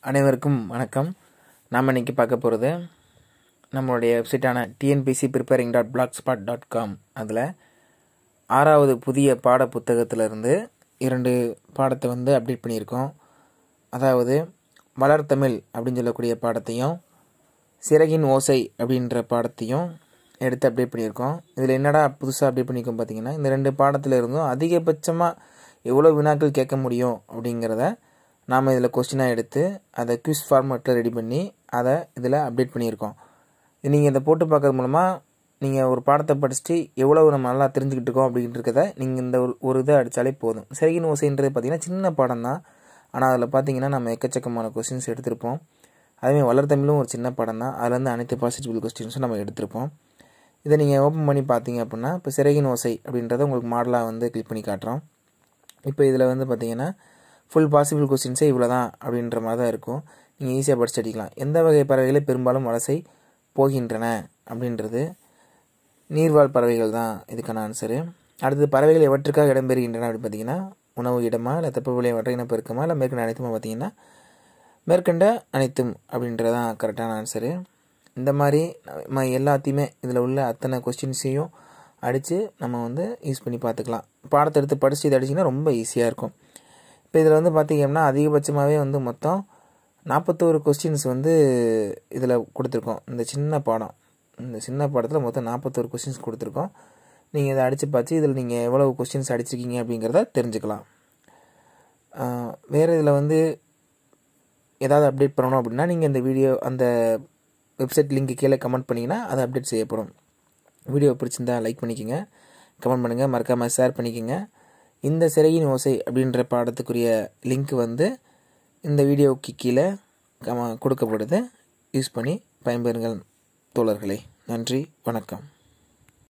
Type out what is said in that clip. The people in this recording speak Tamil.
அனைவருக்கும் வணக்கம் நாம் இன்றைக்கி பார்க்க போகிறது நம்மளுடைய வெப்சைட்டான TNPC preparing dot blogspot dot com அதில் ஆறாவது புதிய பாட புத்தகத்திலிருந்து இரண்டு பாடத்தை வந்து அப்டேட் பண்ணியிருக்கோம் அதாவது வளர்தமிழ் அப்படின்னு சொல்லக்கூடிய பாடத்தையும் சிறகின் ஓசை அப்படின்ற பாடத்தையும் எடுத்து அப்டேட் பண்ணியிருக்கோம் இதில் என்னடா புதுசாக அப்டேட் பண்ணியிருக்கோம் பார்த்தீங்கன்னா இந்த ரெண்டு பாடத்தில் இருந்தும் அதிகபட்சமாக எவ்வளோ வினாக்கள் கேட்க முடியும் அப்படிங்கிறத நாம் இதில் கொஸ்டினாக எடுத்து அதை குவிஸ் ஃபார்மேட்டில் ரெடி பண்ணி அதை இதில் அப்டேட் பண்ணியிருக்கோம் நீங்கள் இதை போட்டு பார்க்கறது மூலமாக நீங்கள் ஒரு பாடத்தை படிச்சுட்டு எவ்வளோ நம்ம நல்லா தெரிஞ்சுக்கிட்டு இருக்கோம் அப்படின்றத நீங்கள் இந்த ஒரு ஒரு இதை அடித்தாலே போதும் சிறகின் ஓசைன்றது பார்த்திங்கன்னா சின்ன பாடம் தான் ஆனால் அதில் பார்த்தீங்கன்னா நம்ம எக்கச்சக்கமான கொஸ்டின்ஸ் எடுத்திருப்போம் அதுவே வளர்த்தமிழும் ஒரு சின்ன படம் தான் அதுலேருந்து அனைத்து பாசிட்டிவ் கொஸ்டின்ஸும் நம்ம எடுத்திருப்போம் இதை நீங்கள் ஓப்பன் பண்ணி பார்த்தீங்க அப்படின்னா இப்போ சிறகின் ஓசை அப்படின்றத உங்களுக்கு மாடலாக வந்து கிளிக் பண்ணி காட்டுறோம் இப்போ இதில் வந்து பார்த்தீங்கன்னா ஃபுல் பாசிபிள் கொஸ்டின்ஸே இவ்வளோ தான் அப்படின்ற மாதிரி தான் இருக்கும் நீங்கள் ஈஸியாக படிச்சு அடிக்கலாம் எந்த வகை பறவைகளை பெரும்பாலும் வலசை போகின்றன அப்படின்றது நீர்வாழ் பறவைகள் தான் இதுக்கான ஆன்சரு அடுத்தது பறவைகள் எவற்றுக்காக இடம்பெறுகின்றன அப்படின்னு பார்த்தீங்கன்னா உணவு இடமா இல்லை தப்பு வற்றை இனப்பெருக்கமா இல்லை மேற்கண்ட அனைத்துமா பார்த்தீங்கன்னா மேற்கண்ட அனைத்தும் அப்படின்றதான் கரெக்டான ஆன்சரு இந்த மாதிரி நம்ம எல்லாத்தையுமே இதில் உள்ள அத்தனை கொஸ்டின்ஸையும் அடித்து நம்ம வந்து யூஸ் பண்ணி பார்த்துக்கலாம் பாடத்தை எடுத்து படித்து இதை அடிச்சிங்கன்னா ரொம்ப ஈஸியாக இருக்கும் இப்போ இதில் வந்து பார்த்திங்கன்னா அதிகபட்சமாகவே வந்து மொத்தம் நாற்பத்தோரு கொஸ்டின்ஸ் வந்து இதில் கொடுத்துருக்கோம் இந்த சின்ன பாடம் இந்த சின்ன பாடத்தில் மொத்தம் நாற்பத்தோரு கொஸ்டின்ஸ் கொடுத்துருக்கோம் நீங்கள் இதை அடித்து பார்த்து இதில் நீங்கள் எவ்வளோ கொஸ்டின்ஸ் அடிச்சிருக்கீங்க அப்படிங்கிறத தெரிஞ்சுக்கலாம் வேறு இதில் வந்து ஏதாவது அப்டேட் பண்ணணும் அப்படின்னா நீங்கள் இந்த வீடியோ அந்த வெப்சைட் லிங்க்கு கீழே கமெண்ட் பண்ணிங்கன்னா அது அப்டேட் செய்யப்படும் வீடியோ பிடிச்சிருந்தா லைக் பண்ணிக்கோங்க கமெண்ட் பண்ணுங்கள் மறக்காமல் ஷேர் பண்ணிக்கோங்க இந்த சிறையின் ஓசை அப்படின்ற பாடத்துக்குரிய லிங்க் வந்து இந்த வீடியோவுக்கு கீழே கம கொடுக்கப்படுது யூஸ் பண்ணி பயன்பெறுங்கள் தோழர்களே நன்றி வணக்கம்